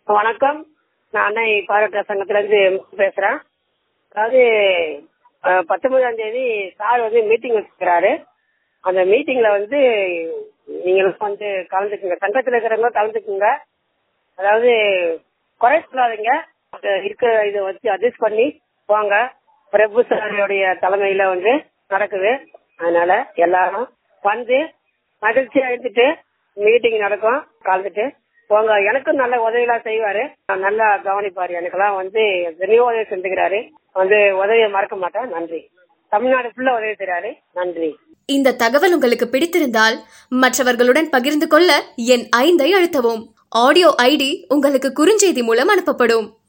வணக்கம் நான் அன்னை பாராட்ட சங்கத்துல இருந்து பேசுறேன் அதாவது அஹ், பத்தொன்பதாம் தேதி சார் வந்து மீட்டிங் வச்சிருக்கிறாரு அந்த மீட்டிங்ல வந்து நீங்களும் வந்து கலந்துக்குங்க சங்கத்துல இருக்கிறவங்க கலந்துக்குங்க அதாவது குறை சொல்லாதீங்க அது இருக்க இதை வச்சு அட்ஜஸ்ட் பண்ணி போங்க பிரபு சாரியோடைய தலைமையில வந்து நடக்குது அதனால எல்லாரும் வந்து மகிழ்ச்சியா இருந்துட்டு மீட்டிங் நடக்கும் கலந்துட்டு போங்க எனக்கும் நல்ல உதவியெல்லாம் செய்வாரு நல்லா கவனிப்பாரு எனக்கெல்லாம் வந்து எத்தனையோ உதவி செஞ்சுக்கிறாரு வந்து உதவியை மறக்க மாட்டேன் நன்றி தமிழ்நாடு ஃபுல்லா உதவி செய்றாரு நன்றி இந்த தகவல் உங்களுக்கு பிடித்திருந்தால் மற்றவர்களுடன் பகிர்ந்து கொள்ள என் ஐந்தை அழுத்தவும் ஆடியோ ஐடி உங்களுக்கு குறுஞ்செய்தி மூலம் அனுப்பப்படும்